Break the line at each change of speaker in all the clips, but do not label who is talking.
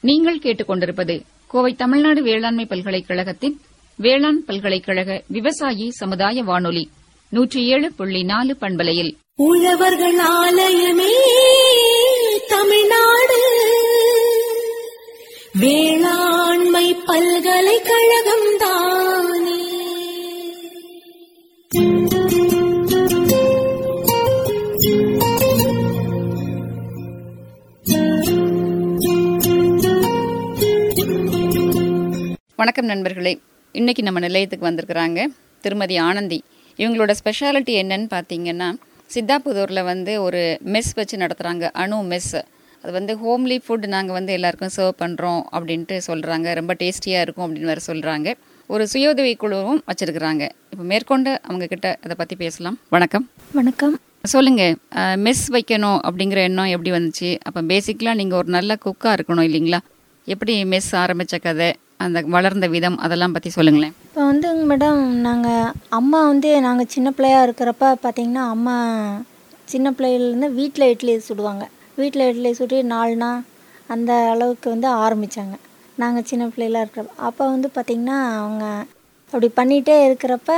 நீங்கள் கேட்டுக்கொண்டிருப்பது கோவை தமிழ்நாடு வேளாண்மை பல்கலைக்கழகத்தின் வேளாண் பல்கலைக்கழக விவசாயி சமுதாய வானொலி நூற்றி ஏழு புள்ளி நாலு பண்பலையில்
உழவர்கள் ஆலயமே தமிழ்நாடு வேளாண்மை பல்கலைக்கழகம் தானே
வணக்கம் நண்பர்களே இன்னைக்கு நம்ம நிலையத்துக்கு வந்திருக்கிறாங்க திருமதி ஆனந்தி இவங்களோட ஸ்பெஷாலிட்டி என்னன்னு பார்த்தீங்கன்னா சித்தாபுதூரில் வந்து ஒரு மெஸ் வச்சு நடத்துகிறாங்க அணு மெஸ் அது வந்து ஹோம்லி ஃபுட் நாங்கள் வந்து எல்லாருக்கும் சர்வ் பண்ணுறோம் அப்படின்ட்டு சொல்கிறாங்க ரொம்ப டேஸ்டியாக இருக்கும் அப்படின்னு வேறு சொல்கிறாங்க ஒரு சுயோதவி குழுவும் வச்சுருக்குறாங்க இப்போ மேற்கொண்டு அவங்க கிட்ட அதை பற்றி பேசலாம் வணக்கம்
வணக்கம்
சொல்லுங்க மெஸ் வைக்கணும் அப்படிங்கிற எண்ணம் எப்படி வந்துச்சு அப்போ பேசிக்கலாக நீங்கள் ஒரு நல்ல குக்காக இருக்கணும் இல்லைங்களா எப்படி மெஸ் ஆரம்பித்த கதை அந்த வளர்ந்த விதம் அதெல்லாம் பற்றி சொல்லுங்களேன்
இப்போ வந்து மேடம் நாங்கள் அம்மா வந்து நாங்கள் சின்ன பிள்ளையா இருக்கிறப்ப பார்த்தீங்கன்னா அம்மா சின்ன பிள்ளையிலேருந்து வீட்டில் இட்லி சுடுவாங்க வீட்டில் இட்லி சுட்டு நாலுனா அந்த அளவுக்கு வந்து ஆரம்பித்தாங்க நாங்கள் சின்ன பிள்ளையில இருக்கிறப்ப அப்போ வந்து பார்த்திங்கன்னா அவங்க அப்படி பண்ணிகிட்டே இருக்கிறப்ப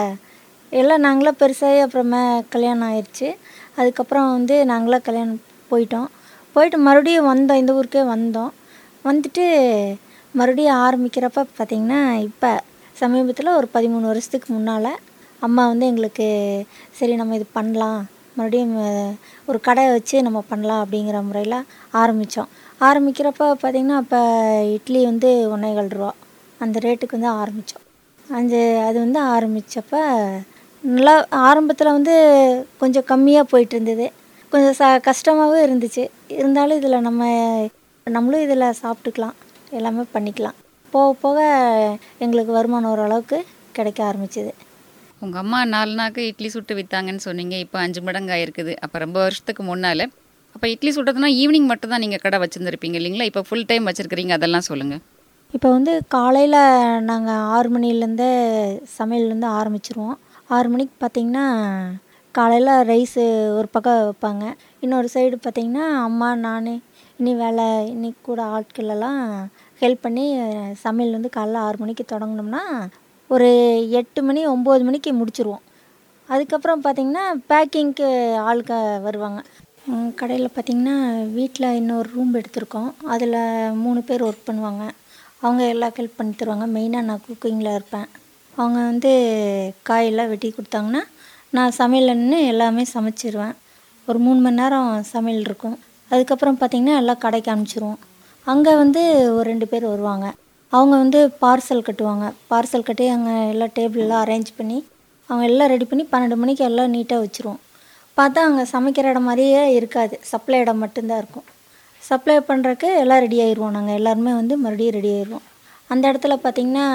எல்லாம் நாங்களாம் பெருசாகி அப்புறமே கல்யாணம் ஆயிடுச்சு அதுக்கப்புறம் வந்து நாங்களாம் கல்யாணம் போயிட்டோம் போயிட்டு மறுபடியும் வந்தோம் இந்த ஊருக்கே வந்தோம் வந்துட்டு மறுபடியும் ஆரம்பிக்கிறப்ப பார்த்திங்கன்னா இப்போ சமீபத்தில் ஒரு பதிமூணு வருஷத்துக்கு முன்னால் அம்மா வந்து எங்களுக்கு சரி நம்ம இது பண்ணலாம் மறுபடியும் அஹ், ஒரு கடை வச்சு நம்ம பண்ணலாம் அப்படிங்கிற முறையில் ஆரம்பித்தோம் ஆரம்பிக்கிறப்ப பார்த்திங்கன்னா அப்போ இட்லி வந்து ஒன்றேகால் ரூபா அந்த ரேட்டுக்கு வந்து ஆரம்பித்தோம் அந்த அது வந்து ஆரம்பித்தப்ப நல்லா ஆரம்பத்தில் வந்து கொஞ்சம் கம்மியாக போயிட்டு இருந்தது கொஞ்சம் ச கஷ்டமாகவும் இருந்துச்சு இருந்தாலும் இதில் நம்ம நம்மளும் இதில் சாப்பிட்டுக்கலாம் எல்லாமே பண்ணிக்கலாம் போக போக எங்களுக்கு வருமானம் ஓரளவுக்கு கிடைக்க ஆரம்பிச்சது
உங்கள் அம்மா நாலு நாக்கு இட்லி சுட்டு விற்றாங்கன்னு சொன்னீங்க இப்போ அஞ்சு மடங்கு ஆயிருக்குது அப்போ ரொம்ப வருஷத்துக்கு முன்னால் அப்போ இட்லி சுட்டதுன்னா ஈவினிங் மட்டும் தான் நீங்கள் கடை வச்சுருந்துருப்பீங்க இல்லைங்களா இப்போ ஃபுல் டைம் வச்சுருக்கிறீங்க அதெல்லாம் சொல்லுங்கள்
இப்போ வந்து காலையில் நாங்கள் ஆறு மணிலேருந்தே சமையல்லேருந்து ஆரம்பிச்சிருவோம் ஆறு மணிக்கு பார்த்திங்கன்னா காலையில் ரைஸு ஒரு பக்கம் வைப்பாங்க இன்னொரு சைடு பார்த்திங்கன்னா அம்மா நான் இனி வேலை இன்னைக்கு கூட ஆட்கள் எல்லாம் ஹெல்ப் பண்ணி சமையல் வந்து காலைல ஆறு மணிக்கு தொடங்கினோம்னா ஒரு எட்டு மணி ஒம்பது மணிக்கு முடிச்சிருவோம் அதுக்கப்புறம் பார்த்திங்கன்னா பேக்கிங்க்கு ஆளுக்க வருவாங்க கடையில் பார்த்திங்கன்னா வீட்டில் இன்னொரு ரூம் எடுத்திருக்கோம் அதில் மூணு பேர் ஒர்க் பண்ணுவாங்க அவங்க எல்லா ஹெல்ப் பண்ணி தருவாங்க மெயினாக நான் குக்கிங்கில் இருப்பேன் அவங்க வந்து காயெல்லாம் வெட்டி கொடுத்தாங்கன்னா நான் சமையல்ல நின்று எல்லாமே சமைச்சிருவேன் ஒரு மூணு மணி நேரம் சமையல் இருக்கும் அதுக்கப்புறம் பார்த்திங்கன்னா எல்லாம் கடைக்கு அனுப்பிச்சிருவோம் அங்கே வந்து ஒரு ரெண்டு பேர் வருவாங்க அவங்க வந்து பார்சல் கட்டுவாங்க பார்சல் கட்டி அங்கே எல்லாம் டேபிளெலாம் அரேஞ்ச் பண்ணி அவங்க எல்லாம் ரெடி பண்ணி பன்னெண்டு மணிக்கு எல்லாம் நீட்டாக வச்சுருவோம் பார்த்தா அங்கே சமைக்கிற இடம் மாதிரியே இருக்காது சப்ளை இடம் மட்டும்தான் இருக்கும் சப்ளை பண்ணுறக்கு எல்லாம் ரெடி ஆயிடுவோம் நாங்கள் எல்லாருமே வந்து மறுபடியும் ரெடி ஆயிடுவோம் அந்த இடத்துல பார்த்திங்கன்னா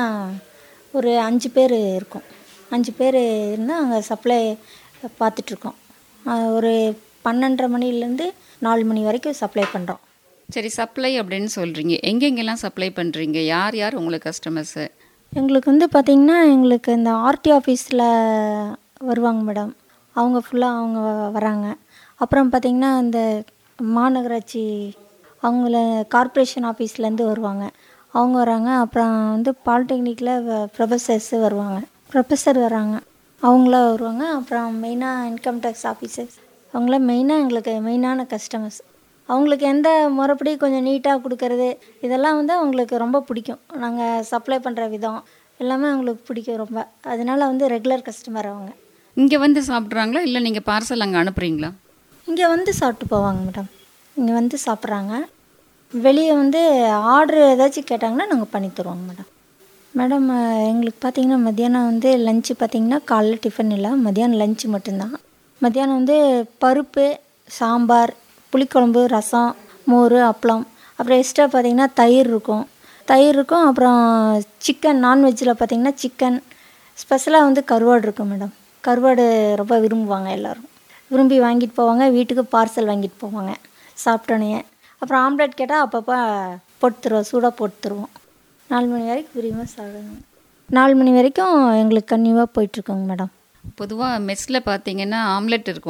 ஒரு அஞ்சு பேர் இருக்கும் அஞ்சு பேர் இருந்தால் அங்கே சப்ளை பார்த்துட்ருக்கோம் ஒரு பன்னெண்டரை மணிலேருந்து நாலு மணி வரைக்கும் சப்ளை பண்ணுறோம்
சரி சப்ளை அப்படின்னு சொல்கிறீங்க எங்கெங்கெல்லாம் சப்ளை பண்ணுறீங்க யார் யார் உங்களுக்கு கஸ்டமர்ஸு
எங்களுக்கு வந்து பார்த்திங்கன்னா எங்களுக்கு இந்த ஆர்டி ஆஃபீஸில் வருவாங்க மேடம் அவங்க ஃபுல்லாக அவங்க வ- வராங்க அப்புறம் பார்த்திங்கன்னா இந்த மாநகராட்சி அவங்கள கார்ப்பரேஷன் ஆஃபீஸ்லேருந்து வருவாங்க அவங்க வராங்க அப்புறம் வந்து பாலிடெக்னிக்கில் ப்ரொஃபஸர்ஸு வருவாங்க ப்ரொஃபஸர் வராங்க அவங்களாம் வருவாங்க அப்புறம் மெயினாக இன்கம் டேக்ஸ் ஆஃபீஸர்ஸ் அவங்களாம் மெயினாக எங்களுக்கு மெயினான கஸ்டமர்ஸ் அவங்களுக்கு எந்த முறைப்படி கொஞ்சம் நீட்டாக கொடுக்கறது இதெல்லாம் வந்து அவங்களுக்கு ரொம்ப பிடிக்கும் நாங்கள் சப்ளை பண்ணுற விதம் எல்லாமே அவங்களுக்கு பிடிக்கும் ரொம்ப அதனால வந்து ரெகுலர் கஸ்டமர் அவங்க
இங்கே வந்து சாப்பிட்றாங்களா இல்லை நீங்கள் பார்சல் அங்கே அனுப்புகிறீங்களா
இங்கே வந்து சாப்பிட்டு போவாங்க மேடம் இங்கே வந்து சாப்பிட்றாங்க வெளியே வந்து ஆர்டர் ஏதாச்சும் கேட்டாங்கன்னா நாங்கள் பண்ணி தருவோங்க மேடம் மேடம் அஹ், எங்களுக்கு பார்த்தீங்கன்னா மத்தியானம் வந்து லஞ்சு பார்த்தீங்கன்னா காலைல டிஃபன் இல்லை மத்தியானம் லஞ்சு மட்டும்தான் மத்தியானம் வந்து பருப்பு சாம்பார் புளிக்குழம்பு ரசம் மோர் அப்பளம் அப்புறம் எக்ஸ்ட்ரா பார்த்தீங்கன்னா தயிர் இருக்கும் தயிர் இருக்கும் அப்புறம் சிக்கன் நான்வெஜ்ஜில் பார்த்தீங்கன்னா சிக்கன் ஸ்பெஷலாக வந்து கருவாடு இருக்கும் மேடம் கருவாடு ரொம்ப விரும்புவாங்க எல்லோரும் விரும்பி வாங்கிட்டு போவாங்க வீட்டுக்கு பார்சல் வாங்கிட்டு போவாங்க சாப்பிட்டோன்னே அப்புறம் ஆம்லெட் கேட்டால் அப்பப்போ போட்டு தருவோம் சூடாக போட்டு தருவோம் நாலு மணி வரைக்கும் விரும்பி சாப்பிடுவாங்க நாலு மணி வரைக்கும் எங்களுக்கு கன்னியூவாக போயிட்டுருக்கோங்க மேடம்
பொதுவாக மெஸ்ஸில் பார்த்தீங்கன்னா ஆம்லெட் இருக்கும்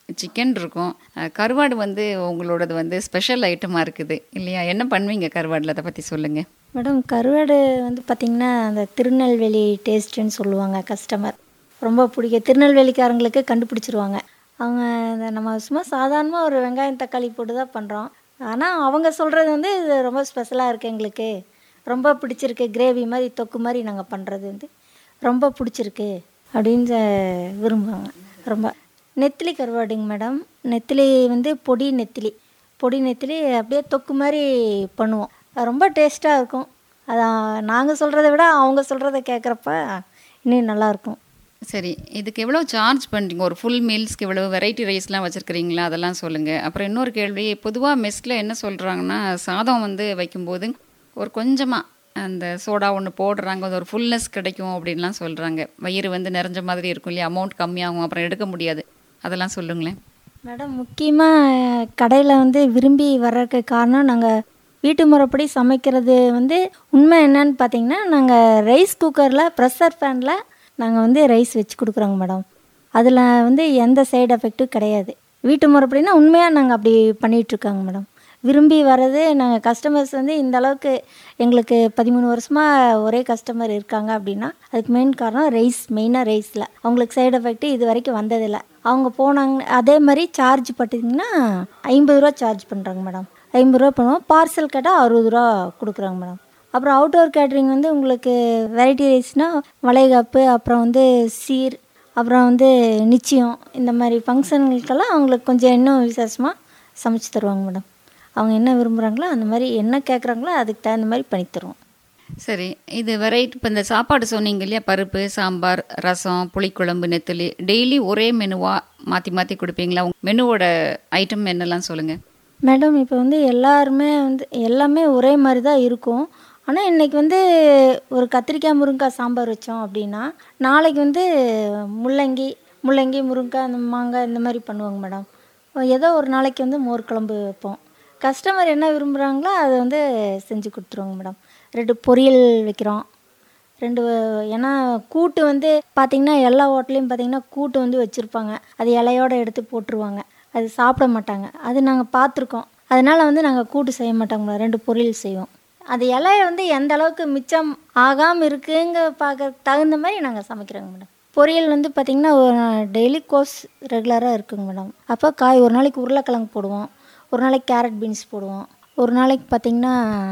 சிக்கன் இருக்கும் அஹ், கருவாடு வந்து உங்களோடது வந்து ஸ்பெஷல் ஐட்டமாக இருக்குது இல்லையா என்ன பண்ணுவீங்க கருவாடில் அதை பற்றி சொல்லுங்கள்
மேடம் கருவாடு வந்து பார்த்திங்கன்னா அந்த திருநெல்வேலி டேஸ்ட்டுன்னு சொல்லுவாங்க கஸ்டமர் ரொம்ப பிடிக்கும் திருநெல்வேலிக்காரங்களுக்கு கண்டுபிடிச்சிருவாங்க அவங்க இந்த நம்ம சும்மா சாதாரணமாக ஒரு வெங்காயம் தக்காளி போட்டு தான் பண்ணுறோம் ஆனால் அவங்க சொல்கிறது வந்து இது ரொம்ப ஸ்பெஷலாக இருக்குது எங்களுக்கு ரொம்ப பிடிச்சிருக்கு கிரேவி மாதிரி தொக்கு மாதிரி நாங்கள் பண்ணுறது வந்து ரொம்ப பிடிச்சிருக்கு அப்படின்னு ச- விரும்புவாங்க ரொம்ப நெத்திலி கருவாடுங்க மேடம் நெத்திலி வந்து பொடி நெத்திலி பொடி நெத்திலி அப்படியே தொக்கு மாதிரி பண்ணுவோம் அது ரொம்ப டேஸ்ட்டாக இருக்கும் அதான் நாங்கள் சொல்கிறத விட அவங்க சொல்கிறத கேட்குறப்ப இன்னும் நல்லாயிருக்கும்
சரி இதுக்கு எவ்வளோ சார்ஜ் பண்ணுறீங்க ஒரு ஃபுல் மீல்ஸ்க்கு எவ்வளோ வெரைட்டி ரைஸ்லாம் வச்சுருக்கிறீங்களா அதெல்லாம் சொல்லுங்கள் அப்புறம் இன்னொரு கேள்வி பொதுவாக மெஸ்ஸில் என்ன சொல்கிறாங்கன்னா சாதம் வந்து வைக்கும்போது ஒரு கொஞ்சமாக அந்த சோடா ஒன்று போடுறாங்க அது ஒரு ஃபுல்னஸ் கிடைக்கும் அப்படின்லாம் சொல்கிறாங்க வயிறு வந்து நிறைஞ்ச மாதிரி இருக்கும் இல்லையா அமௌண்ட் கம்மியாகும் அப்புறம் எடுக்க முடியாது அதெல்லாம் சொல்லுங்களேன்
மேடம் முக்கியமாக கடையில் வந்து விரும்பி வர்றதுக்கு காரணம் நாங்கள் வீட்டு முறைப்படி சமைக்கிறது வந்து உண்மை என்னன்னு பார்த்தீங்கன்னா நாங்கள் ரைஸ் குக்கரில் ப்ரெஷர் பேனில் நாங்கள் வந்து ரைஸ் வச்சு கொடுக்குறோங்க மேடம் அதில் வந்து எந்த சைடு எஃபெக்ட்டும் கிடையாது வீட்டு முறைப்படினா உண்மையாக நாங்கள் அப்படி பண்ணிகிட்ருக்கோங்க மேடம் விரும்பி வர்றது நாங்கள் கஸ்டமர்ஸ் வந்து இந்த அளவுக்கு எங்களுக்கு பதிமூணு வருஷமாக ஒரே கஸ்டமர் இருக்காங்க அப்படின்னா அதுக்கு மெயின் காரணம் ரைஸ் மெயினாக ரைஸில் அவங்களுக்கு சைடு எஃபெக்ட் இது வரைக்கும் வந்ததில்லை அவங்க போனாங்க அதே மாதிரி சார்ஜ் பார்த்தீங்கன்னா ஐம்பது ரூபா சார்ஜ் பண்ணுறாங்க மேடம் ஐம்பது ரூபா பண்ணுவோம் பார்சல் கேட்டால் அறுபது ரூபா கொடுக்குறாங்க மேடம் அப்புறம் அவுட்டோர் கேட்ரிங் வந்து உங்களுக்கு வெரைட்டி ரைஸ்னால் வளைகாப்பு அப்புறம் வந்து சீர் அப்புறம் வந்து நிச்சயம் இந்த மாதிரி ஃபங்க்ஷனுக்கெல்லாம் அவங்களுக்கு கொஞ்சம் இன்னும் விசேஷமாக சமைச்சு தருவாங்க மேடம் அவங்க என்ன விரும்புகிறாங்களோ அந்த மாதிரி என்ன கேட்குறாங்களோ அதுக்கு தகுந்த மாதிரி பண்ணி தருவோம்
சரி இது வெரைட்டி இப்போ இந்த சாப்பாடு சொன்னீங்க இல்லையா பருப்பு சாம்பார் ரசம் புளிக்குழம்பு நெத்திலி டெய்லி ஒரே மெனுவாக மாற்றி மாற்றி கொடுப்பீங்களா உங்க மெனுவோட ஐட்டம் என்னெல்லாம் சொல்லுங்கள்
மேடம் இப்போ வந்து எல்லாருமே வந்து எல்லாமே ஒரே மாதிரி தான் இருக்கும் ஆனால் இன்றைக்கி வந்து ஒரு கத்திரிக்காய் முருங்கைக்காய் சாம்பார் வச்சோம் அப்படின்னா நாளைக்கு வந்து முள்ளங்கி முள்ளங்கி முருங்கைக்காய் அந்த மாங்காய் இந்த மாதிரி பண்ணுவாங்க மேடம் ஏதோ ஒரு நாளைக்கு வந்து மோர் குழம்பு வைப்போம் கஸ்டமர் என்ன விரும்புகிறாங்களோ அதை வந்து செஞ்சு கொடுத்துருவோங்க மேடம் ரெண்டு பொரியல் வைக்கிறோம் ரெண்டு ஏன்னா கூட்டு வந்து பார்த்திங்கன்னா எல்லா ஹோட்டலையும் பார்த்திங்கன்னா கூட்டு வந்து வச்சுருப்பாங்க அது இலையோட எடுத்து போட்டுருவாங்க அது சாப்பிட மாட்டாங்க அது நாங்கள் பார்த்துருக்கோம் அதனால் வந்து நாங்கள் கூட்டு செய்ய மாட்டோங்க ரெண்டு பொரியல் செய்வோம் அது இலைய வந்து எந்த அளவுக்கு மிச்சம் ஆகாமல் இருக்குங்க பார்க்க தகுந்த மாதிரி நாங்கள் சமைக்கிறோங்க மேடம் பொரியல் வந்து பார்த்திங்கன்னா டெய்லி கோர்ஸ் ரெகுலராக இருக்குங்க மேடம் அப்போ காய் ஒரு நாளைக்கு உருளைக்கிழங்கு போடுவோம் ஒரு நாளைக்கு கேரட் பீன்ஸ் போடுவோம் ஒரு நாளைக்கு பார்த்திங்கன்னா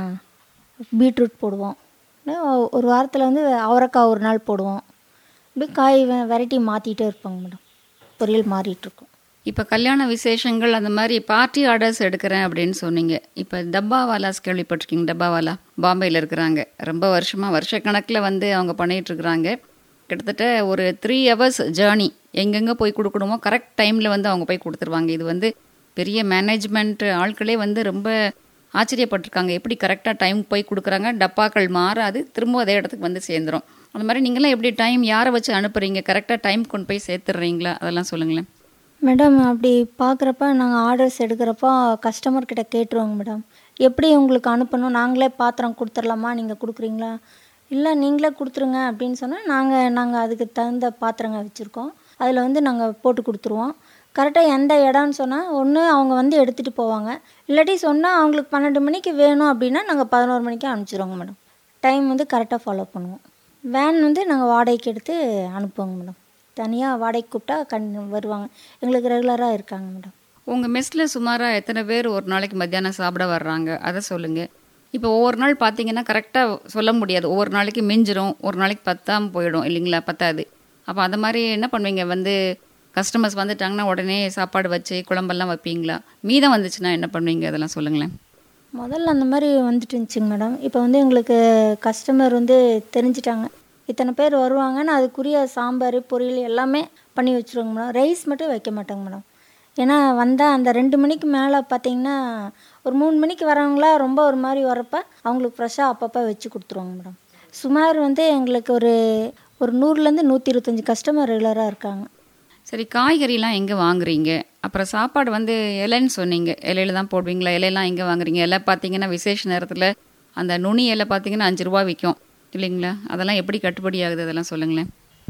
பீட்ரூட் போடுவோம் இன்னும் ஒரு வாரத்தில் வந்து அவரைக்காய் ஒரு நாள் போடுவோம் இப்படி காய் வெரைட்டி மாற்றிட்டே இருப்பாங்க மேடம் பொரியல் மாறிட்டுருக்கும்
இப்போ கல்யாண விசேஷங்கள் அந்த மாதிரி பார்ட்டி ஆர்டர்ஸ் எடுக்கிறேன் அப்படின்னு சொன்னீங்க இப்போ டப்பாவாலாஸ் கேள்விப்பட்டிருக்கீங்க டப்பாவாலா பாம்பேயில் இருக்கிறாங்க ரொம்ப வருஷமாக வருஷக்கணக்கில் வந்து அவங்க பண்ணிட்டு இருக்கிறாங்க கிட்டத்தட்ட ஒரு த்ரீ ஹவர்ஸ் ஜேர்னி எங்கெங்கே போய் கொடுக்கணுமோ கரெக்ட் டைமில் வந்து அவங்க போய் கொடுத்துருவாங்க இது வந்து பெரிய மேனேஜ்மெண்ட் ஆட்களே வந்து ரொம்ப ஆச்சரியப்பட்டிருக்காங்க எப்படி கரெக்டாக டைம் போய் கொடுக்குறாங்க டப்பாக்கள் மாறாது திரும்ப அதே இடத்துக்கு வந்து சேர்ந்துரும் அந்த மாதிரி நீங்களாம் எப்படி டைம் யாரை வச்சு அனுப்புறீங்க கரெக்டாக டைம் கொண்டு போய் சேர்த்துடுறீங்களா அதெல்லாம் சொல்லுங்களேன்
மேடம் அப்படி பார்க்குறப்ப நாங்கள் ஆர்டர்ஸ் எடுக்கிறப்போ கஸ்டமர் கிட்ட கேட்டுருவோங்க மேடம் எப்படி உங்களுக்கு அனுப்பணும் நாங்களே பாத்திரம் கொடுத்துர்லாமா நீங்கள் கொடுக்குறீங்களா இல்லை நீங்களே கொடுத்துருங்க அப்படின்னு சொன்னால் நாங்கள் நாங்கள் அதுக்கு தகுந்த பாத்திரங்க வச்சுருக்கோம் அதில் வந்து நாங்கள் போட்டு கொடுத்துருவோம் கரெக்டாக எந்த இடம்னு சொன்னால் ஒன்று அவங்க வந்து எடுத்துகிட்டு போவாங்க இல்லாட்டி சொன்னால் அவங்களுக்கு பன்னெண்டு மணிக்கு வேணும் அப்படின்னா நாங்கள் பதினோரு மணிக்கு அனுப்பிச்சிடுவோங்க மேடம் டைம் வந்து கரெக்டாக ஃபாலோ பண்ணுவோம் வேன் வந்து நாங்கள் வாடகைக்கு எடுத்து அனுப்புவோங்க மேடம் தனியாக வாடகைக்கு கூப்பிட்டா கண் வருவாங்க எங்களுக்கு ரெகுலராக இருக்காங்க மேடம்
உங்கள் மெஸ்ஸில் சுமாராக எத்தனை பேர் ஒரு நாளைக்கு மத்தியானம் சாப்பிட வர்றாங்க அதை சொல்லுங்கள் இப்போ ஒவ்வொரு நாள் பார்த்தீங்கன்னா கரெக்டாக சொல்ல முடியாது ஒவ்வொரு நாளைக்கு மிஞ்சிரும் ஒரு நாளைக்கு பத்தாம போயிடும் இல்லைங்களா பத்தாது அப்போ அந்த மாதிரி என்ன பண்ணுவீங்க வந்து கஸ்டமர்ஸ் வந்துட்டாங்கன்னா உடனே சாப்பாடு வச்சு குழம்பெல்லாம் வைப்பீங்களா மீதம் வந்துச்சுன்னா என்ன பண்ணுவீங்க அதெல்லாம் சொல்லுங்களேன்
முதல்ல அந்த மாதிரி வந்துட்டு இருந்துச்சுங்க மேடம் இப்போ வந்து எங்களுக்கு கஸ்டமர் வந்து தெரிஞ்சிட்டாங்க இத்தனை பேர் வருவாங்கன்னு அதுக்குரிய சாம்பார் பொரியல் எல்லாமே பண்ணி வச்சுருவாங்க மேடம் ரைஸ் மட்டும் வைக்க மாட்டாங்க மேடம் ஏன்னா வந்தால் அந்த ரெண்டு மணிக்கு மேலே பார்த்தீங்கன்னா ஒரு மூணு மணிக்கு வரவங்களா ரொம்ப ஒரு மாதிரி வரப்ப அவங்களுக்கு ஃப்ரெஷ்ஷாக அப்பப்போ வச்சு கொடுத்துருவாங்க மேடம் சுமார் வந்து எங்களுக்கு ஒரு ஒரு நூறுலேருந்து நூற்றி இருபத்தஞ்சி கஸ்டமர் ரெகுலராக இருக்காங்க
சரி காய்கறிலாம் எங்கே வாங்குறீங்க அப்புறம் சாப்பாடு வந்து இலைன்னு சொன்னீங்க இலையில தான் போடுவீங்களா இலையெல்லாம் எங்கே வாங்குறீங்க இலை பார்த்தீங்கன்னா விசேஷ நேரத்தில் அந்த நுனி இலை பார்த்தீங்கன்னா அஞ்சு ரூபா விற்கும் இல்லைங்களா அதெல்லாம் எப்படி கட்டுப்படி ஆகுது அதெல்லாம் சொல்லுங்களேன்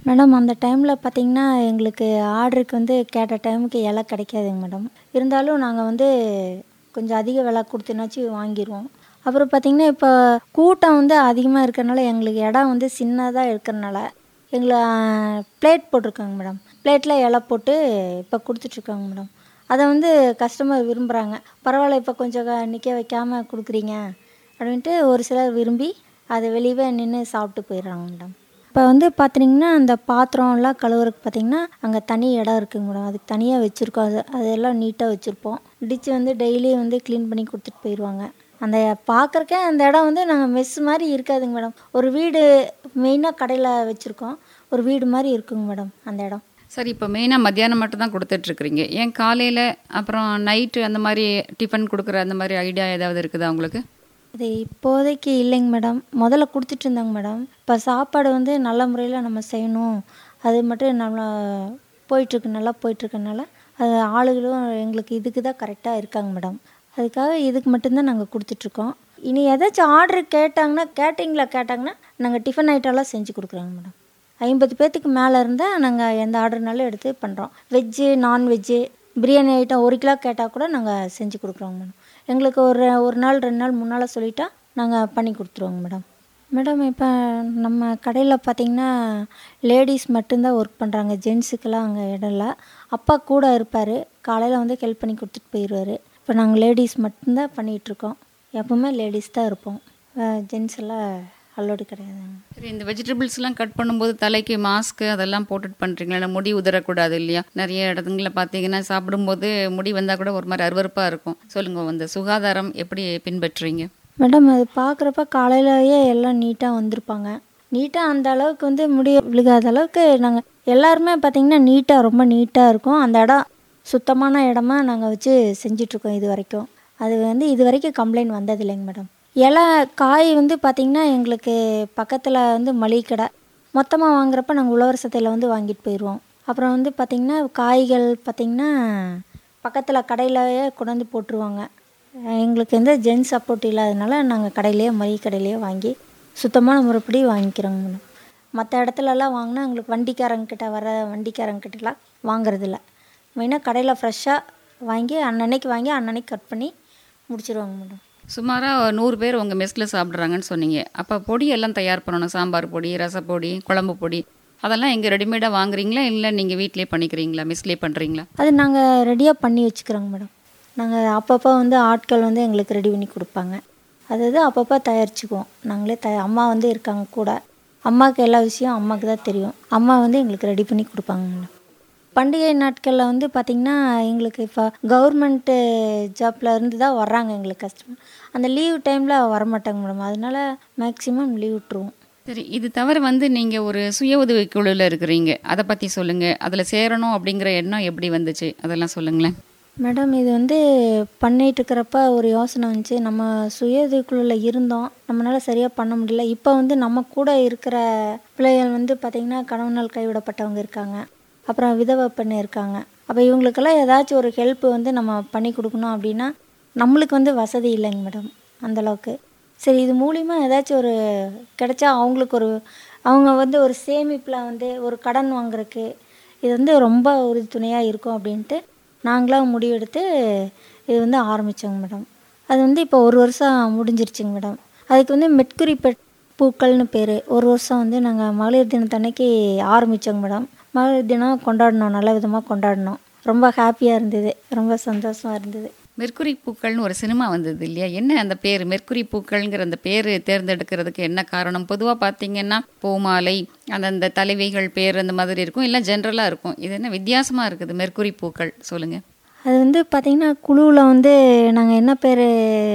மேடம் அந்த டைமில் பார்த்தீங்கன்னா எங்களுக்கு ஆர்டருக்கு வந்து கேட்ட டைமுக்கு இலை கிடைக்காதுங்க மேடம் இருந்தாலும் நாங்கள் வந்து கொஞ்சம் அதிக விலை கொடுத்துனாச்சும் வாங்கிடுவோம் அப்புறம் பார்த்திங்கன்னா இப்போ கூட்டம் வந்து அதிகமாக இருக்கிறனால எங்களுக்கு இடம் வந்து சின்னதாக இருக்கிறனால எங்களை பிளேட் போட்டிருக்காங்க மேடம் பிளேட்டில் இலை போட்டு இப்போ கொடுத்துட்ருக்காங்க மேடம் அதை வந்து கஸ்டமர் விரும்புகிறாங்க பரவாயில்ல இப்போ கொஞ்சம் நிற்க வைக்காமல் கொடுக்குறீங்க அப்படின்ட்டு ஒரு சிலர் விரும்பி அதை வெளியவே நின்று சாப்பிட்டு போயிடுறாங்க மேடம் இப்போ வந்து பார்த்திங்கன்னா அந்த பாத்திரம்லாம் கழுவுறதுக்கு பார்த்திங்கன்னா அங்கே தனி இடம் இருக்குங்க மேடம் அதுக்கு தனியாக வச்சுருக்கோம் அது அதெல்லாம் நீட்டாக வச்சுருப்போம் டிச்சு வந்து டெய்லி வந்து க்ளீன் பண்ணி கொடுத்துட்டு போயிடுவாங்க அந்த பார்க்குறக்கே அந்த இடம் வந்து நாங்கள் மெஸ் மாதிரி இருக்காதுங்க மேடம் ஒரு வீடு மெயினாக கடையில் வச்சுருக்கோம் ஒரு வீடு மாதிரி இருக்குங்க மேடம் அந்த இடம்
சரி இப்போ மெயினாக மத்தியானம் மட்டும் தான் கொடுத்துட்ருக்குறீங்க ஏன் காலையில் அப்புறம் நைட்டு அந்த மாதிரி டிஃபன் கொடுக்குற அந்த மாதிரி ஐடியா ஏதாவது இருக்குதா உங்களுக்கு
அது இப்போதைக்கு இல்லைங்க மேடம் முதல்ல கொடுத்துட்டு இருந்தாங்க மேடம் இப்போ சாப்பாடு வந்து நல்ல முறையில் நம்ம செய்யணும் அது மட்டும் நல்லா போயிட்டுருக்கு நல்லா போயிட்டுருக்கனால அது ஆளுகளும் எங்களுக்கு இதுக்கு தான் கரெக்டாக இருக்காங்க மேடம் அதுக்காக இதுக்கு மட்டும்தான் நாங்கள் கொடுத்துட்ருக்கோம் இனி ஏதாச்சும் ஆர்டர் கேட்டாங்கன்னா கேட்டிங்கில் கேட்டாங்கன்னா நாங்கள் டிஃபன் ஐட்டம்லாம் செஞ்சு கொடுக்குறோங்க மேடம் ஐம்பது பேர்த்துக்கு மேலே இருந்தால் நாங்கள் எந்த ஆர்டர்னாலும் எடுத்து பண்ணுறோம் வெஜ்ஜு நான்வெஜ்ஜு பிரியாணி ஐட்டம் ஒரு கிலோ கேட்டால் கூட நாங்கள் செஞ்சு கொடுக்குறோங்க மேடம் எங்களுக்கு ஒரு ஒரு நாள் ரெண்டு நாள் முன்னால் சொல்லிட்டா நாங்கள் பண்ணி கொடுத்துருவோங்க மேடம் மேடம் இப்போ நம்ம கடையில் பார்த்திங்கன்னா லேடிஸ் மட்டும்தான் ஒர்க் பண்ணுறாங்க ஜென்ஸுக்கெல்லாம் அங்கே இடம் இல்லை அப்பா கூட இருப்பார் காலையில் வந்து ஹெல்ப் பண்ணி கொடுத்துட்டு போயிடுவார் இப்போ நாங்கள் லேடிஸ் மட்டும்தான் பண்ணிகிட்ருக்கோம் எப்போவுமே லேடிஸ் தான் இருப்போம் ஜென்ஸ் எல்லாம் அல்லோடு கிடையாதுங்க
சரி இந்த வெஜிடபிள்ஸ்லாம் கட் பண்ணும்போது தலைக்கு மாஸ்க்கு அதெல்லாம் போட்டுட்டு பண்ணுறீங்களா இல்லை முடி உதறக்கூடாது இல்லையா நிறைய இடத்துல பார்த்தீங்கன்னா சாப்பிடும்போது முடி வந்தால் கூட ஒரு மாதிரி அருவருப்பாக இருக்கும் சொல்லுங்கள் அந்த சுகாதாரம் எப்படி பின்பற்றுறீங்க
மேடம் அது பார்க்குறப்ப காலையிலேயே எல்லாம் நீட்டாக வந்திருப்பாங்க நீட்டாக அந்த அளவுக்கு வந்து முடிய விழுகாத அளவுக்கு நாங்கள் எல்லாருமே பார்த்திங்கன்னா நீட்டாக ரொம்ப நீட்டாக இருக்கும் அந்த இடம் சுத்தமான இடமா நாங்கள் வச்சு செஞ்சிட்ருக்கோம் இது வரைக்கும் அது வந்து இது வரைக்கும் கம்ப்ளைண்ட் வந்தது இல்லைங்க மேடம் இலை காய் வந்து பார்த்திங்கன்னா எங்களுக்கு பக்கத்தில் வந்து மளிகை கடை மொத்தமாக வாங்குறப்ப நாங்கள் உழவர் சந்தையில் வந்து வாங்கிட்டு போயிடுவோம் அப்புறம் வந்து பார்த்திங்கன்னா காய்கள் பார்த்திங்கன்னா பக்கத்தில் கடையிலேயே கொண்டாந்து போட்டுருவாங்க எங்களுக்கு எந்த ஜென்ஸ் சப்போர்ட் இல்லாதனால நாங்கள் கடையிலேயே மளிகை கடையிலேயே வாங்கி சுத்தமான முறைப்படி வாங்கிக்கிறோங்க மேடம் மற்ற இடத்துலலாம் வாங்கினா எங்களுக்கு வண்டிக்காரங்கிட்ட வர வண்டிக்காரங்கிட்டலாம் வாங்குறதில்ல மெயினாக கடையில் ஃப்ரெஷ்ஷாக வாங்கி அன்னன்னைக்கு வாங்கி அன்னன்னைக்கு கட் பண்ணி முடிச்சிருவாங்க மேடம்
சுமாராக நூறு பேர் உங்கள் மெஸ்ஸில் சாப்பிட்றாங்கன்னு சொன்னீங்க அப்போ பொடி எல்லாம் தயார் பண்ணணும் சாம்பார் பொடி ரசப்பொடி குழம்பு பொடி அதெல்லாம் எங்கே ரெடிமேடாக வாங்குறீங்களா இல்லை நீங்கள் வீட்டிலே பண்ணிக்கிறீங்களா மெஸ்லேயே பண்ணுறீங்களா
அது நாங்கள் ரெடியாக பண்ணி வச்சுக்கிறோங்க மேடம் நாங்கள் அப்பப்போ வந்து ஆட்கள் வந்து எங்களுக்கு ரெடி பண்ணி கொடுப்பாங்க அது அது அப்பப்போ தயாரிச்சுக்குவோம் நாங்களே த அம்மா வந்து இருக்காங்க கூட அம்மாவுக்கு எல்லா விஷயம் அம்மாவுக்கு தான் தெரியும் அம்மா வந்து எங்களுக்கு ரெடி பண்ணி கொடுப்பாங்க மேடம் பண்டிகை நாட்களில் வந்து பார்த்திங்கன்னா எங்களுக்கு இப்போ கவர்மெண்ட்டு ஜாப்பில் இருந்து தான் வர்றாங்க எங்களுக்கு கஸ்டமர் அந்த லீவ் டைமில் வரமாட்டாங்க மேடம் அதனால மேக்ஸிமம் லீவ் விட்ருவோம்
சரி இது தவிர வந்து நீங்கள் ஒரு சுய உதவி குழுவில் இருக்கிறீங்க அதை பற்றி சொல்லுங்கள் அதில் சேரணும் அப்படிங்கிற எண்ணம் எப்படி வந்துச்சு அதெல்லாம் சொல்லுங்களேன்
மேடம் இது வந்து பண்ணிட்டு இருக்கிறப்ப ஒரு யோசனை வந்துச்சு நம்ம சுய உதவிக்குழுவில் இருந்தோம் நம்மளால் சரியாக பண்ண முடியல இப்போ வந்து நம்ம கூட இருக்கிற பிள்ளைகள் வந்து பார்த்திங்கன்னா கணவனால் கைவிடப்பட்டவங்க இருக்காங்க அப்புறம் விதவை பெண் இருக்காங்க அப்போ இவங்களுக்கெல்லாம் ஏதாச்சும் ஒரு ஹெல்ப் வந்து நம்ம பண்ணி கொடுக்கணும் அப்படின்னா நம்மளுக்கு வந்து வசதி இல்லைங்க மேடம் அந்தளவுக்கு சரி இது மூலிமா ஏதாச்சும் ஒரு கிடைச்சா அவங்களுக்கு ஒரு அவங்க வந்து ஒரு சேமிப்பில் வந்து ஒரு கடன் வாங்குறதுக்கு இது வந்து ரொம்ப ஒரு துணையாக இருக்கும் அப்படின்ட்டு நாங்களாக முடிவெடுத்து இது வந்து ஆரம்பித்தோங்க மேடம் அது வந்து இப்போ ஒரு வருஷம் முடிஞ்சிருச்சுங்க மேடம் அதுக்கு வந்து மெட்குரி பெட் பூக்கள்னு பேர் ஒரு வருஷம் வந்து நாங்கள் மகளிர் தினத்தன்னைக்கு ஆரம்பித்தோங்க மேடம் மகளிர் தினம் கொண்டாடினோம் நல்ல விதமாக கொண்டாடினோம் ரொம்ப ஹாப்பியாக இருந்தது ரொம்ப சந்தோஷமாக இருந்தது
மெர்க்குரி பூக்கள்னு ஒரு சினிமா வந்தது இல்லையா என்ன அந்த பேர் மெர்க்குரி பூக்கள்ங்கிற அந்த பேர் தேர்ந்தெடுக்கிறதுக்கு என்ன காரணம் பொதுவாக பார்த்தீங்கன்னா பூமாலை அந்தந்த தலைவிகள் பேர் அந்த மாதிரி இருக்கும் இல்லை ஜென்ரலாக இருக்கும் இது என்ன வித்தியாசமாக இருக்குது மெர்க்குரி பூக்கள் சொல்லுங்கள்
அது வந்து பார்த்திங்கன்னா குழுவில் வந்து நாங்கள் என்ன பேர்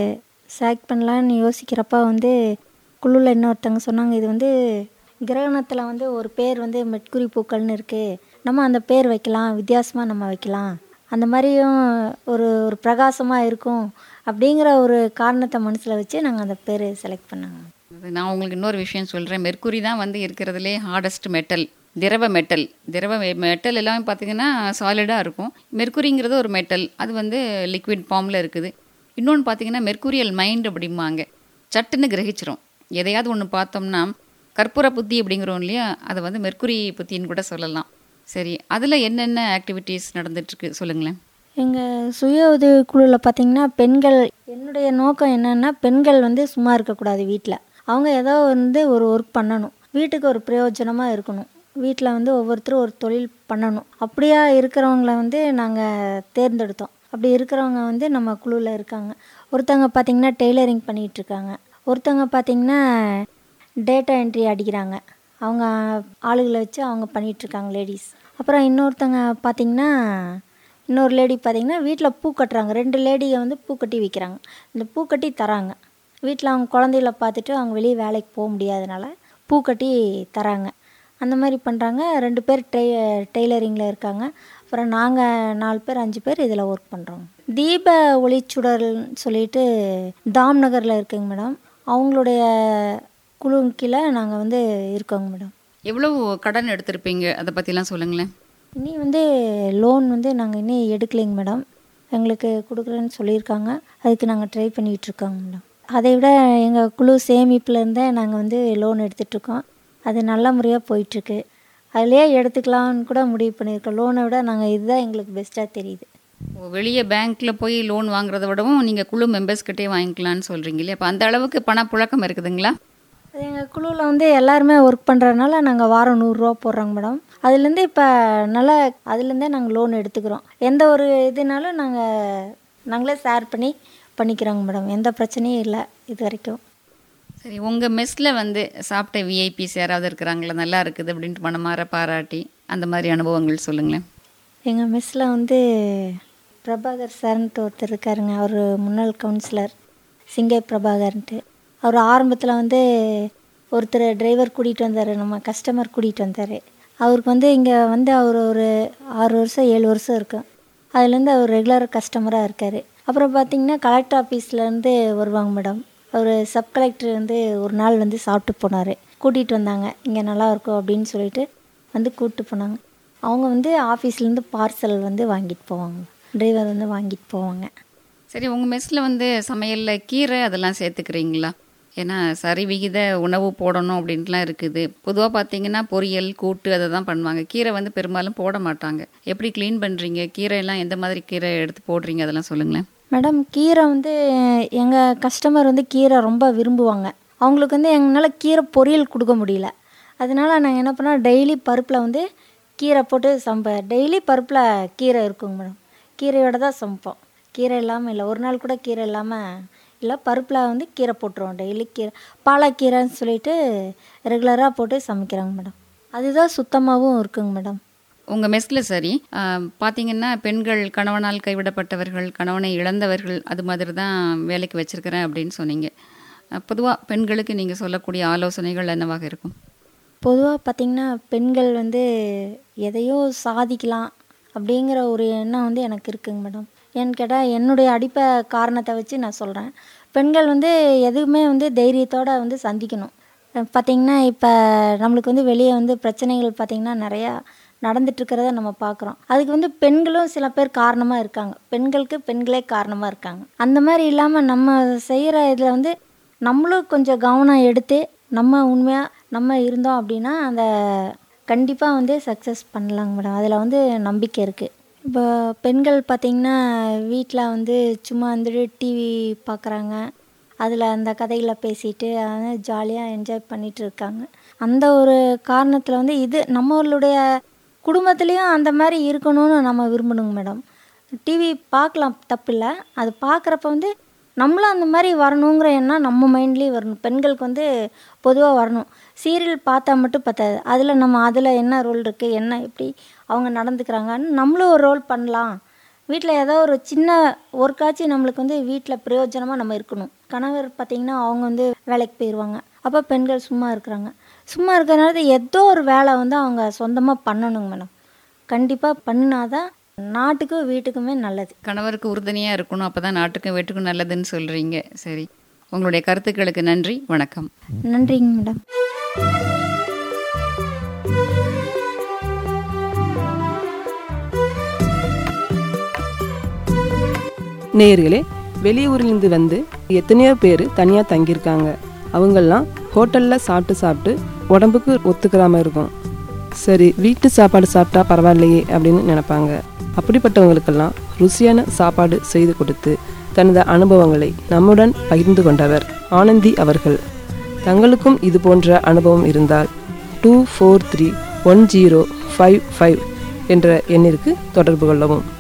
செலக்ட் பண்ணலான்னு யோசிக்கிறப்ப வந்து குழுவில் இன்னொருத்தவங்க சொன்னாங்க இது வந்து கிரகணத்தில் வந்து ஒரு பேர் வந்து மெட்குரி பூக்கள்னு இருக்குது நம்ம அந்த பேர் வைக்கலாம் வித்தியாசமாக நம்ம வைக்கலாம் அந்த மாதிரியும் ஒரு ஒரு பிரகாசமாக இருக்கும் அப்படிங்கிற ஒரு காரணத்தை மனசில் வச்சு நாங்கள் அந்த பேர் செலக்ட் பண்ணாங்க
அது நான் உங்களுக்கு இன்னொரு விஷயம் சொல்கிறேன் மெர்க்குரி தான் வந்து இருக்கிறதுலே ஹார்டஸ்ட் மெட்டல் திரவ மெட்டல் திரவ மெட்டல் எல்லாமே பார்த்தீங்கன்னா சாலிடாக இருக்கும் மெர்க்குரிங்கிறது ஒரு மெட்டல் அது வந்து லிக்விட் ஃபார்மில் இருக்குது இன்னொன்று பார்த்தீங்கன்னா மெர்க்குரியல் மைண்ட் அப்படிம்பாங்க சட்டுன்னு கிரகிச்சிரும் எதையாவது ஒன்று பார்த்தோம்னா கற்பூர புத்தி அப்படிங்கிறோம் இல்லையா அதை வந்து மெர்க்குரி புத்தின்னு கூட சொல்லலாம் சரி அதில் என்னென்ன ஆக்டிவிட்டீஸ் நடந்துட்டுருக்கு சொல்லுங்களேன்
எங்கள் சுய உதவி குழுவில் பார்த்தீங்கன்னா பெண்கள் என்னுடைய நோக்கம் என்னென்னா பெண்கள் வந்து சும்மா இருக்கக்கூடாது வீட்டில் அவங்க ஏதோ வந்து ஒரு ஒர்க் பண்ணணும் வீட்டுக்கு ஒரு பிரயோஜனமாக இருக்கணும் வீட்டில் வந்து ஒவ்வொருத்தரும் ஒரு தொழில் பண்ணணும் அப்படியா இருக்கிறவங்கள வந்து நாங்கள் தேர்ந்தெடுத்தோம் அப்படி இருக்கிறவங்க வந்து நம்ம குழுவில் இருக்காங்க ஒருத்தவங்க பார்த்திங்கன்னா டெய்லரிங் பண்ணிகிட்டு இருக்காங்க ஒருத்தவங்க பார்த்திங்கன்னா டேட்டா என்ட்ரி அடிக்கிறாங்க அவங்க ஆளுகளை வச்சு அவங்க பண்ணிகிட்ருக்காங்க லேடிஸ் அப்புறம் இன்னொருத்தவங்க பார்த்திங்கன்னா இன்னொரு லேடி பார்த்திங்கன்னா வீட்டில் பூ கட்டுறாங்க ரெண்டு லேடியை வந்து பூ கட்டி விற்கிறாங்க இந்த பூ கட்டி தராங்க வீட்டில் அவங்க குழந்தைகள பார்த்துட்டு அவங்க வெளியே வேலைக்கு போக முடியாதனால பூ கட்டி தராங்க அந்த மாதிரி பண்ணுறாங்க ரெண்டு பேர் டெய் டெய்லரிங்கில் இருக்காங்க அப்புறம் நாங்கள் நாலு பேர் அஞ்சு பேர் இதில் ஒர்க் பண்ணுறோம் தீப ஒளிச்சுடர்னு சொல்லிட்டு தாம் நகரில் இருக்குங்க மேடம் அவங்களுடைய குழு கீழே நாங்கள் வந்து இருக்கோங்க மேடம்
எவ்வளோ கடன் எடுத்திருப்பீங்க அதை பற்றிலாம் சொல்லுங்களேன்
இனி வந்து லோன் வந்து நாங்கள் இன்னும் எடுக்கலைங்க மேடம் எங்களுக்கு கொடுக்குறேன்னு சொல்லியிருக்காங்க அதுக்கு நாங்கள் ட்ரை பண்ணிகிட்ருக்கோங்க மேடம் அதை விட எங்கள் குழு சேமிப்புலேருந்தே நாங்கள் வந்து லோன் எடுத்துகிட்ருக்கோம் அது நல்ல முறையாக போயிட்டுருக்கு அதிலே எடுத்துக்கலாம்னு கூட முடிவு பண்ணியிருக்கோம் லோனை விட நாங்கள் இதுதான் எங்களுக்கு பெஸ்ட்டாக தெரியுது
ஓ, வெளியே பேங்க்கில் போய் லோன் வாங்குறத விடவும் நீங்கள் குழு மெம்பர்ஸ்கிட்டே வாங்கிக்கலாம்னு சொல்கிறீங்க இல்லையா அப்போ அந்த அளவுக்கு பணப்புழக்கம் இருக்குதுங்களா
அது எங்கள் குழுவில் வந்து எல்லாருமே ஒர்க் பண்ணுறதுனால நாங்கள் வாரம் நூறுரூவா போடுறோங்க மேடம் அதுலேருந்து இப்போ நல்லா அதுலேருந்தே நாங்கள் லோன் எடுத்துக்கிறோம் எந்த ஒரு இதுனாலும் நாங்கள் நாங்களே ஷேர் பண்ணி பண்ணிக்கிறோங்க மேடம் எந்த பிரச்சனையும் இல்லை இது வரைக்கும்
சரி உங்கள் மெஸ்ஸில் வந்து சாப்பிட்ட விஐபிஸ் யாராவது இருக்கிறாங்களா நல்லா இருக்குது அப்படின்ட்டு மனமாற பாராட்டி அந்த மாதிரி அனுபவங்கள் சொல்லுங்களேன்
எங்கள் மெஸ்ஸில் வந்து பிரபாகர் சார்ன்ட்டு ஒருத்தர் இருக்காருங்க அவர் முன்னாள் கவுன்சிலர் சிங்கை பிரபாகர்ன்ட்டு அவர் ஆரம்பத்தில் வந்து ஒருத்தர் டிரைவர் கூட்டிகிட்டு வந்தார் நம்ம கஸ்டமர் கூட்டிகிட்டு வந்தார் அவருக்கு வந்து இங்கே வந்து அவர் ஒரு ஆறு வருஷம் ஏழு வருஷம் இருக்கும் அதுலேருந்து அவர் ரெகுலர் கஸ்டமராக இருக்கார் அப்புறம் பார்த்தீங்கன்னா கலெக்டர் ஆஃபீஸ்லேருந்து வருவாங்க மேடம் அவர் சப் கலெக்டர் வந்து ஒரு நாள் வந்து சாப்பிட்டு போனார் கூட்டிகிட்டு வந்தாங்க இங்கே நல்லா இருக்கும் அப்படின்னு சொல்லிட்டு வந்து கூப்பிட்டு போனாங்க அவங்க வந்து ஆஃபீஸ்லேருந்து பார்சல் வந்து வாங்கிட்டு போவாங்க டிரைவர் வந்து வாங்கிட்டு போவாங்க
சரி உங்கள் மெஸ்ஸில் வந்து சமையலில் கீரை அதெல்லாம் சேர்த்துக்கிறீங்களா ஏன்னா சரி விகித உணவு போடணும் அப்படின்ட்டுலாம் இருக்குது பொதுவாக பார்த்தீங்கன்னா பொரியல் கூட்டு அதை தான் பண்ணுவாங்க கீரை வந்து பெரும்பாலும் போட மாட்டாங்க எப்படி க்ளீன் பண்ணுறீங்க கீரையெல்லாம் எந்த மாதிரி கீரை எடுத்து போடுறீங்க அதெல்லாம் சொல்லுங்களேன்
மேடம் கீரை வந்து எங்கள் கஸ்டமர் வந்து கீரை ரொம்ப விரும்புவாங்க அவங்களுக்கு வந்து எங்களால் கீரை பொரியல் கொடுக்க முடியல அதனால நாங்கள் என்ன பண்ணோம் டெய்லி பருப்பில் வந்து கீரை போட்டு சம்ப டெய்லி பருப்பில் கீரை இருக்குங்க மேடம் கீரையோட தான் சமைப்போம் கீரை இல்லாமல் இல்லை ஒரு நாள் கூட கீரை இல்லாமல் இல்லை பருப்பில் வந்து கீரை போட்டுருவோம் டெய்லி கீரை பாலக்கீரைன்னு சொல்லிட்டு ரெகுலராக போட்டு சமைக்கிறாங்க மேடம் அதுதான் சுத்தமாகவும் இருக்குங்க மேடம்
உங்கள் மெஸ்ஸில் சரி ஆஹ், பார்த்தீங்கன்னா பெண்கள் கணவனால் கைவிடப்பட்டவர்கள் கணவனை இழந்தவர்கள் அது மாதிரி தான் வேலைக்கு வச்சிருக்கிறேன் அப்படின்னு சொன்னீங்க பொதுவாக பெண்களுக்கு நீங்கள் சொல்லக்கூடிய ஆலோசனைகள் என்னவாக இருக்கும்
பொதுவாக பார்த்திங்கன்னா பெண்கள் வந்து எதையோ சாதிக்கலாம் அப்படிங்கிற ஒரு எண்ணம் வந்து எனக்கு இருக்குங்க மேடம் ஏன்னு கேட்டால் என்னுடைய அடிப்ப காரணத்தை வச்சு நான் சொல்கிறேன் பெண்கள் வந்து எதுவுமே வந்து தைரியத்தோடு வந்து சந்திக்கணும் பார்த்திங்கன்னா இப்போ நம்மளுக்கு வந்து வெளியே வந்து பிரச்சனைகள் பார்த்திங்கன்னா நிறையா நடந்துட்டுருக்கிறத நம்ம பார்க்குறோம் அதுக்கு வந்து பெண்களும் சில பேர் காரணமாக இருக்காங்க பெண்களுக்கு பெண்களே காரணமாக இருக்காங்க அந்த மாதிரி இல்லாமல் நம்ம செய்கிற இதில் வந்து நம்மளும் கொஞ்சம் கவனம் எடுத்து நம்ம உண்மையாக நம்ம இருந்தோம் அப்படின்னா அந்த கண்டிப்பாக வந்து சக்ஸஸ் பண்ணலாங்க மேடம் அதில் வந்து நம்பிக்கை இருக்குது இப்போ பெண்கள் பார்த்திங்கன்னா வீட்டில் வந்து சும்மா வந்துட்டு டிவி பார்க்குறாங்க அதில் அந்த கதைகளை பேசிட்டு ஜாலியாக என்ஜாய் பண்ணிட்டு இருக்காங்க அந்த ஒரு காரணத்தில் வந்து இது நம்மளுடைய குடும்பத்துலேயும் அந்த மாதிரி இருக்கணும்னு நம்ம விரும்பணுங்க மேடம் டிவி பார்க்கலாம் தப்பில்லை அது பார்க்குறப்ப வந்து நம்மளும் அந்த மாதிரி வரணுங்கிற எண்ணம் நம்ம மைண்ட்லேயும் வரணும் பெண்களுக்கு வந்து பொதுவாக வரணும் சீரியல் பார்த்தா மட்டும் பத்தாது அதில் நம்ம அதில் என்ன ரோல் இருக்குது என்ன எப்படி அவங்க நடந்துக்கிறாங்கன்னு நம்மளும் ஒரு ரோல் பண்ணலாம் வீட்டில் ஏதோ ஒரு சின்ன ஒர்க்காச்சும் நம்மளுக்கு வந்து வீட்டில் பிரயோஜனமாக நம்ம இருக்கணும் கணவர் பார்த்திங்கன்னா அவங்க வந்து வேலைக்கு போயிடுவாங்க அப்போ பெண்கள் சும்மா இருக்கிறாங்க சும்மா இருக்கிறனால ஏதோ ஒரு வேலை வந்து அவங்க சொந்தமாக பண்ணணுங்க மேடம் கண்டிப்பாக பண்ணினாதான் நாட்டுக்கும் வீட்டுக்குமே நல்லது
கணவருக்கு உறுதுணையாக இருக்கணும் அப்போ தான் நாட்டுக்கும் வீட்டுக்கும் நல்லதுன்னு சொல்கிறீங்க சரி உங்களுடைய கருத்துக்களுக்கு நன்றி வணக்கம்
நன்றிங்க மேடம்
நேயர்களே வெளியூர்லேருந்து வந்து எத்தனையோ பேர் தனியாக தங்கியிருக்காங்க அவங்கெல்லாம் ஹோட்டலில் சாப்பிட்டு சாப்பிட்டு உடம்புக்கு ஒத்துக்கிறாம இருக்கும் சரி வீட்டு சாப்பாடு சாப்பிட்டா பரவாயில்லையே அப்படின்னு நினைப்பாங்க அப்படிப்பட்டவங்களுக்கெல்லாம் ருசியான சாப்பாடு செய்து கொடுத்து தனது அனுபவங்களை நம்முடன் பகிர்ந்து கொண்டவர் ஆனந்தி அவர்கள் தங்களுக்கும் இது போன்ற அனுபவம் இருந்தால் two four three one zero five five என்ற எண்ணிற்கு தொடர்பு கொள்ளவும்